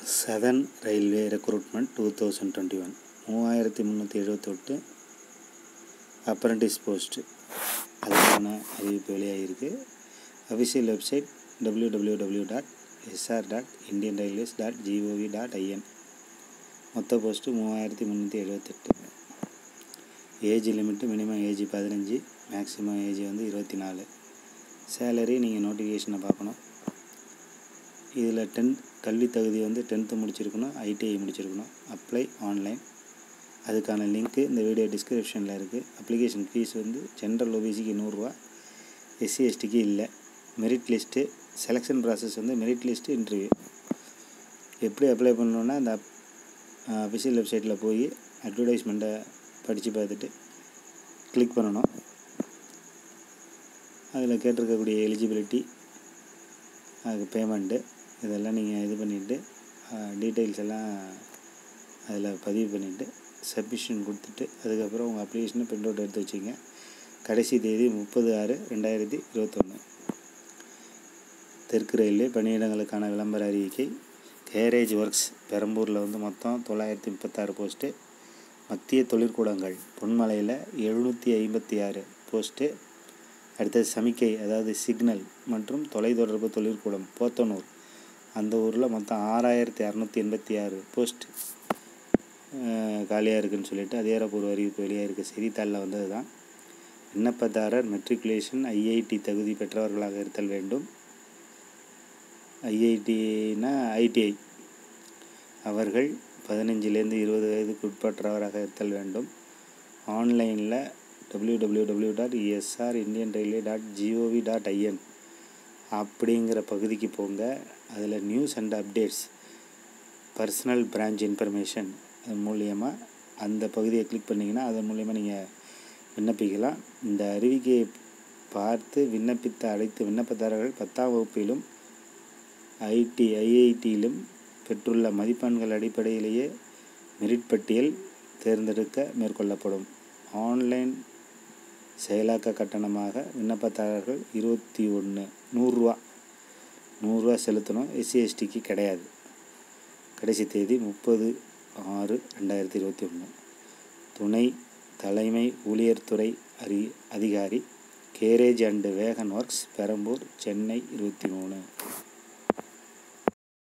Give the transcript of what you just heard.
Sathan railway recruitment two thousand twenty one மூவாயிரத்தி முந்நூற்றி எழுபத்தெட்டு அப்ரண்டிஸ் போஸ்ட்டு அதுக்கான அறிவிப்பு வெளியாகிருக்கு official website W W W dot S R dot Indian railways dot G O V dot I N மொத்த post மூவாயிரத்தி முந்நூற்றி எழுபத்தெட்டு ஏஜ் லிமிட்டு மினிமம் ஏஜ் பதினஞ்சு மேக்ஸிமம் ஏஜ் வந்து இருபத்தி நாலு சேலரி நீங்கள் நோட்டிஃபிகேஷனை பார்க்கணும் இதில் டென்த் கல்வி தகுதி வந்து டென்த்து முடிச்சிருக்கணும் ஐடிஐ முடிச்சிருக்கணும் அப்ளை ஆன்லைன் அதுக்கான லிங்க்கு இந்த வீடியோ டிஸ்கிரிப்ஷனில் இருக்குது அப்ளிகேஷன் ஃபீஸ் வந்து ஜென்ரல் ஓபிசிக்கு நூறுரூவா எஸ்சி எஸ்டிக்கு இல்லை மெரிட் லிஸ்ட்டு செலெக்ஷன் ப்ராசஸ் வந்து மெரிட் லிஸ்ட்டு இன்டர்வியூ எப்படி அப்ளை பண்ணணுன்னா அந்த அஃபிஷியல் வெப்சைட்டில் போய் அட்வர்டைஸ்மெண்ட்டை படித்து பார்த்துட்டு கிளிக் பண்ணணும் அதில் கேட்டிருக்கக்கூடிய எலிஜிபிலிட்டி அதுக்கு பேமெண்ட்டு இதெல்லாம் நீங்கள் இது பண்ணிவிட்டு டீட்டெயில்ஸ் எல்லாம் அதில் பதிவு பண்ணிவிட்டு சப்மிஷன் கொடுத்துட்டு அதுக்கப்புறம் உங்கள் அப்ளிகேஷனை பிரிண்ட் அவுட் எடுத்து வச்சுங்க கடைசி தேதி முப்பது ஆறு ரெண்டாயிரத்தி இருபத்தொன்று தெற்கு ரயில்வே பணியிடங்களுக்கான விளம்பர அறிவிக்கை கேரேஜ் ஒர்க்ஸ் பெரம்பூரில் வந்து மொத்தம் தொள்ளாயிரத்தி முப்பத்தாறு போஸ்ட்டு மத்திய தொழிற்கூடங்கள் பொன்மலையில் எழுநூற்றி ஐம்பத்தி ஆறு போஸ்ட்டு அடுத்தது சமிக்கை அதாவது சிக்னல் மற்றும் தொலைத்தொடர்பு தொழிற்கூடம் போத்தனூர் அந்த ஊரில் மொத்தம் ஆறாயிரத்தி அறநூற்றி எண்பத்தி ஆறு போஸ்ட் காலியாக இருக்குதுன்னு சொல்லிட்டு அதிகாரப்பூர்வ அறிவிப்பு வெளியாக இருக்குது செய்தித்தாளில் வந்தது தான் விண்ணப்பதாரர் மெட்ரிகுலேஷன் ஐஐடி தகுதி பெற்றவர்களாக இருத்தல் வேண்டும் ஐஐடினா ஐடிஐ அவர்கள் பதினஞ்சிலேருந்து இருபது வயதுக்கு உட்பட்டவராக இருத்தல் வேண்டும் ஆன்லைனில் W W W dot S R Indian railway dot G O V dot I N அப்படிங்கிற பகுதிக்கு போங்க அதில் news and updates personal branch information அது மூலியமாக அந்த பகுதியை கிளிக் பண்ணிங்கன்னா அதன் மூலயமா நீங்கள் விண்ணப்பிக்கலாம் இந்த அறிவிக்கையை பார்த்து விண்ணப்பித்த அனைத்து விண்ணப்பதாரர்கள் பத்தாம் வகுப்பிலும் ஐடி ஐஐடியிலும் பெற்றுள்ள மதிப்பெண்கள் அடிப்படையிலேயே மெரிட் பட்டியல் தேர்ந்தெடுக்க மேற்கொள்ளப்படும் ஆன்லைன் செயலாக்க கட்டணமாக விண்ணப்பதாரர்கள் இருபத்தி ஒன்று நூறுரூவா நூறுரூவா செலுத்தணும் எஸ்சி எஸ்டிக்கு கிடையாது கடைசி தேதி முப்பது ஆறு ரெண்டாயிரத்தி இருபத்தி ஒன்று துணை தலைமை ஊழியர் துறை அறி அதிகாரி carriage and wagon works Perambur Chennai இருபத்தி மூணு